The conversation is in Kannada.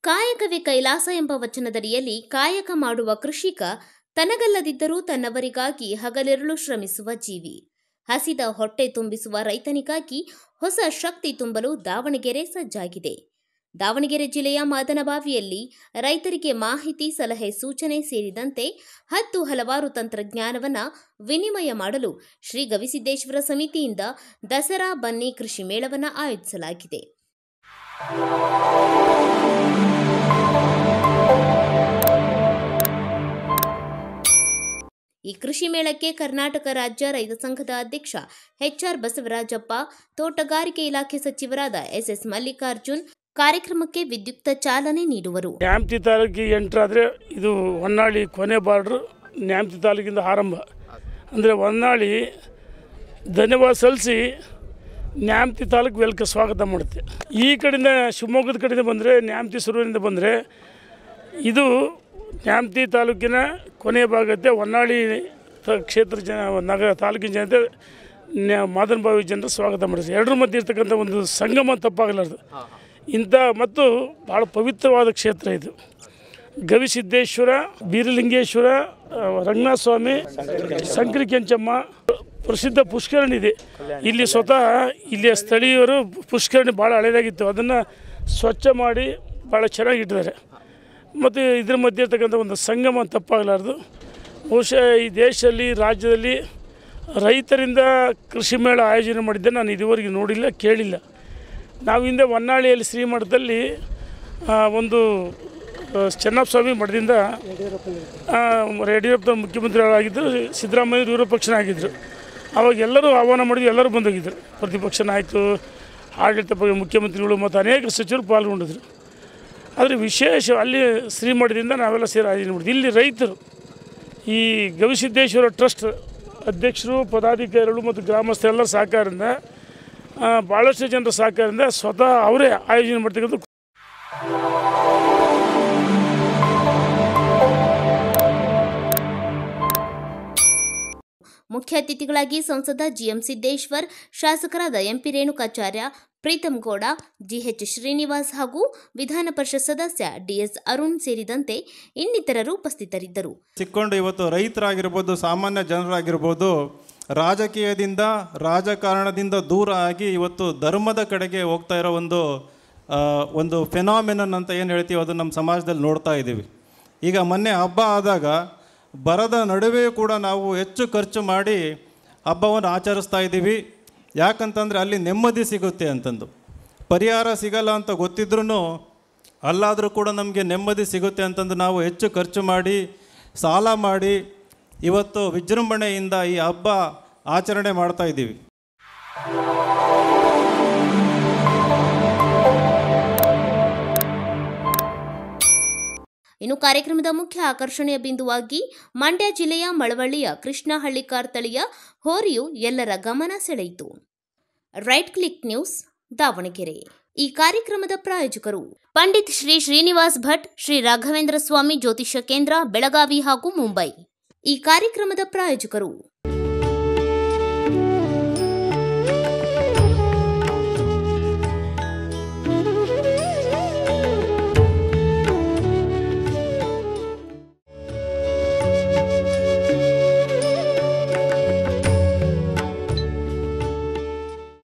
ಕಾಯಕವೇ ಕೈಲಾಸ ಎಂಬ ವಚನದಡಿಯಲ್ಲಿ ಕಾಯಕ ಮಾಡುವ ಕೃಷಿಕ ತನಗಲ್ಲದಿದ್ದರೂ ತನ್ನವರಿಗಾಗಿ ಹಗಲಿರುಳು ಶ್ರಮಿಸುವ ಜೀವಿ ಹಸಿದ ಹೊಟ್ಟೆ ತುಂಬಿಸುವ ರೈತನಿಗಾಗಿ ಹೊಸ ಶಕ್ತಿ ತುಂಬಲು ದಾವಣಗೆರೆ ಸಜ್ಜಾಗಿದೆ ದಾವಣಗೆರೆ ಜಿಲ್ಲೆಯ ಮಾದನಬಾವಿಯಲ್ಲಿ ರೈತರಿಗೆ ಮಾಹಿತಿ ಸಲಹೆ ಸೂಚನೆ ಸೇರಿದಂತೆ ಹತ್ತು ಹಲವಾರು ತಂತ್ರಜ್ಞಾನವನ್ನ ವಿನಿಮಯ ಮಾಡಲು ಶ್ರೀ ಗವಿಸಿದ್ದೇಶ್ವರ ಸಮಿತಿಯಿಂದ ದಸರಾ ಬನ್ನಿ ಕೃಷಿ ಮೇಳವನ್ನು ಆಯೋಜಿಸಲಾಗಿದೆ ಈ ಕೃಷಿ ಮೇಳಕ್ಕೆ ಕರ್ನಾಟಕ ರಾಜ್ಯ ರೈತ ಸಂಘದ ಅಧ್ಯಕ್ಷ ಎಚ್ಆರ್ ಬಸವರಾಜಪ್ಪ ತೋಟಗಾರಿಕೆ ಇಲಾಖೆ ಸಚಿವರಾದ ಎಸ್ಎಸ್ ಮಲ್ಲಿಕಾರ್ಜುನ್ ಕಾರ್ಯಕ್ರಮಕ್ಕೆ ವಿದ್ಯುಕ್ತ ಚಾಲನೆ ನೀಡುವರು ನ್ಯಾಮತಿ ತಾಲೂಕಿಗೆ ಎಂಟ್ರಾದರೆ ಇದು ಹೊನ್ನಾಳಿ ಕೊನೆ ಬಾರ್ಡ್ರು ನ್ಯಾಮತಿ ತಾಲೂಕಿಂದ ಆರಂಭ ಅಂದರೆ ಹೊನ್ನಾಳಿ ಧನ್ಯವಾದ ಸಲ್ಲಿಸಿ ನ್ಯಾಮತಿ ತಾಲೂಕು ವೆಲ್ಕ ಸ್ವಾಗತ ಮಾಡುತ್ತೆ ಈ ಕಡೆಯಿಂದ ಶಿವಮೊಗ್ಗದ ಕಡೆಯಿಂದ ಬಂದರೆ ನ್ಯಾಮತಿ ಸುರುವಿನಿಂದ ಬಂದರೆ ಇದು ನ್ಯಾಮತಿ ತಾಲೂಕಿನ ಕೊನೆಯ ಭಾಗತ್ತೆ ಹೊನ್ನಾಳಿ ತ- ಕ್ಷೇತ್ರ ಜನ ನಗರ ತಾಲೂಕಿನ ಜನತೆ ನ್ಯಾ- ಮಾದನಬಾವಿ ಜನರು ಸ್ವಾಗತ ಮಾಡಿದ್ರು ಎರಡರ ಮಧ್ಯೆ ಇರ್ತಕ್ಕಂಥ ಒಂದು ಸಂಗಮ ತಪ್ಪಾಗಲಾರ್ದು ಇಂಥ ಮತ್ತು ಭಾಳ ಪವಿತ್ರವಾದ ಕ್ಷೇತ್ರ ಇದು ಗವಿಸಿದ್ದೇಶ್ವರ ಬೀರಲಿಂಗೇಶ್ವರ ಆ, ರಂಗನಾಥ ಸ್ವಾಮಿ ಸಂಕ್ರಿ ಕೆಂಚಮ್ಮ ಪ್ರಸಿದ್ಧ ಪುಷ್ಕರಣಿ ಇದೆ ಇಲ್ಲಿ ಸ್ವತಃ ಇಲ್ಲಿಯ ಸ್ಥಳೀಯರು ಪುಷ್ಕರಣಿ ಭಾಳ ಹಳೇದಾಗಿತ್ತು ಅದನ್ನು ಸ್ವಚ್ಛ ಮಾಡಿ ಭಾಳ ಚೆನ್ನಾಗಿಟ್ಟಿದ್ದಾರೆ ಮತ್ತು ಇದ್ರ ಮಧ್ಯೆ ಇರ್ತಕ್ಕಂಥ ಒಂದು ಸಂಗಮ ತಪ್ಪಾಗಲಾರ್ದು ಬಹುಶಃ ಈ ದೇಶದಲ್ಲಿ ರಾಜ್ಯದಲ್ಲಿ ರೈತರಿಂದ ಕೃಷಿ ಮೇಳ ಆಯೋಜನೆ ಮಾಡಿದ್ದೆ ನಾನು ಇದುವರೆಗೆ ನೋಡಿಲ್ಲ ಕೇಳಿಲ್ಲ ನಾವು ಹಿಂದೆ ಹೊನ್ನಾಳಿಯಲ್ಲಿ ಶ್ರೀಮಠದಲ್ಲಿ ಆ, ಒಂದು ಆ, ಚೆನ್ನಪ್ಪ ಸ್ವಾಮಿ ಮಠದಿಂದ ಆ, ಯಡಿಯೂರಪ್ಪ ಮುಖ್ಯಮಂತ್ರಿಗಳಾಗಿದ್ದರು ಸಿದ್ದರಾಮಯ್ಯ ವಿರೋಧ ಪಕ್ಷನ ಆಗಿದ್ದರು ಅವಾಗ ಎಲ್ಲರೂ ಆಹ್ವಾನ ಮಾಡಿದ್ವಿ ಎಲ್ಲರೂ ಬಂದೋಗಿದ್ದರು ಪ್ರತಿಪಕ್ಷ ನಾಯಕರು ಆಡಳಿತ ಪಕ್ಷ ಮುಖ್ಯಮಂತ್ರಿಗಳು ಮತ್ತು ಅನೇಕ ಸಚಿವರು ಪಾಲ್ಗೊಂಡಿದ್ರು ಆದರೆ ವಿಶೇಷ ಅಲ್ಲಿ ಶ್ರೀಮಠದಿಂದ ನಾವೆಲ್ಲ ಸೇರಿ ಆಯೋಜನೆ ಮಾಡಿದ್ವಿ ಇಲ್ಲಿ ರೈತರು ಈ ಗವಿಸಿದ್ದೇಶ್ವರ ಟ್ರಸ್ಟ್ ಅಧ್ಯಕ್ಷರು ಪದಾಧಿಕಾರಿಗಳು ಮತ್ತು ಗ್ರಾಮಸ್ಥರೆಲ್ಲರ ಸಹಕಾರದಿಂದ ಆ, ಭಾಳಷ್ಟು ಜನರ ಸಹಕಾರದಿಂದ ಸ್ವತಃ ಅವರೇ ಆಯೋಜನೆ ಮಾಡ್ತಕ್ಕಂಥ ಮುಖ್ಯ ಅತಿಥಿಗಳಾಗಿ ಸಂಸದ ಜಿಎಂ ಸಿದ್ದೇಶ್ವರ್ ಶಾಸಕರಾದ ಎಂಪಿ ರೇಣುಕಾಚಾರ್ಯ ಪ್ರೀತಂ ಗೌಡ ಜಿಎಚ್ ಶ್ರೀನಿವಾಸ್ ಹಾಗೂ ವಿಧಾನ ಪರಿಷತ್ ಸದಸ್ಯ ಡಿಎಸ್ ಅರುಣ್ ಸೇರಿದಂತೆ ಇನ್ನಿತರರು ಉಪಸ್ಥಿತರಿದ್ದರು ಸಿಕ್ಕೊಂಡು ಇವತ್ತು ರೈತರಾಗಿರ್ಬೋದು ಸಾಮಾನ್ಯ ಜನರಾಗಿರ್ಬೋದು ರಾಜಕೀಯದಿಂದ ರಾಜಕಾರಣದಿಂದ ದೂರ ಆಗಿ ಇವತ್ತು ಧರ್ಮದ ಕಡೆಗೆ ಹೋಗ್ತಾ ಇರೋ ಒಂದು ಆ, ಒಂದು ಫೆನಾಮಿನನ್ ಅಂತ ಏನು ಹೇಳ್ತೀವಿ ಅದು ನಮ್ಮ ಸಮಾಜದಲ್ಲಿ ನೋಡ್ತಾ ಇದ್ದೀವಿ ಈಗ ಮೊನ್ನೆ ಹಬ್ಬ ಆದಾಗ ಬರದ ನಡುವೆ ಕೂಡ ನಾವು ಹೆಚ್ಚು ಖರ್ಚು ಮಾಡಿ ಹಬ್ಬವನ್ನು ಆಚರಿಸ್ತಾ ಇದ್ದೀವಿ ಯಾಕಂತಂದರೆ ಅಲ್ಲಿ ನೆಮ್ಮದಿ ಸಿಗುತ್ತೆ ಅಂತಂದು ಪರಿಹಾರ ಸಿಗಲ್ಲ ಅಂತ ಗೊತ್ತಿದ್ರೂ ಅಲ್ಲಾದರೂ ಕೂಡ ನಮಗೆ ನೆಮ್ಮದಿ ಸಿಗುತ್ತೆ ಅಂತಂದು ನಾವು ಹೆಚ್ಚು ಖರ್ಚು ಮಾಡಿ ಸಾಲ ಮಾಡಿ ಇವತ್ತು ವಿಜೃಂಭಣೆಯಿಂದ ಈ ಹಬ್ಬ ಆಚರಣೆ ಮಾಡ್ತಾ ಇದ್ದೀವಿ ಇನ್ನು ಕಾರ್ಯಕ್ರಮದ ಮುಖ್ಯ ಆಕರ್ಷಣೆಯ ಬಿಂದುವಾಗಿ ಮಂಡ್ಯ ಜಿಲ್ಲೆಯ ಮಳವಳ್ಳಿಯ ಕೃಷ್ಣಹಳ್ಳಿಕಾರ್ ತಳಿಯ ಹೋರಿಯು ಎಲ್ಲರ ಗಮನ ಸೆಳೆಯಿತು ರೈಟ್ ಕ್ಲಿಕ್ ನ್ಯೂಸ್ ದಾವಣಗೆರೆ ಈ ಕಾರ್ಯಕ್ರಮದ ಪ್ರಾಯೋಜಕರು ಪಂಡಿತ್ ಶ್ರೀ ಶ್ರೀನಿವಾಸ್ ಭಟ್ ಶ್ರೀ ರಾಘವೇಂದ್ರ ಸ್ವಾಮಿ ಜ್ಯೋತಿಷ್ಯ ಕೇಂದ್ರ ಬೆಳಗಾವಿ ಹಾಗೂ ಮುಂಬೈ ಈ ಕಾರ್ಯಕ್ರಮದ ಪ್ರಾಯೋಜಕರು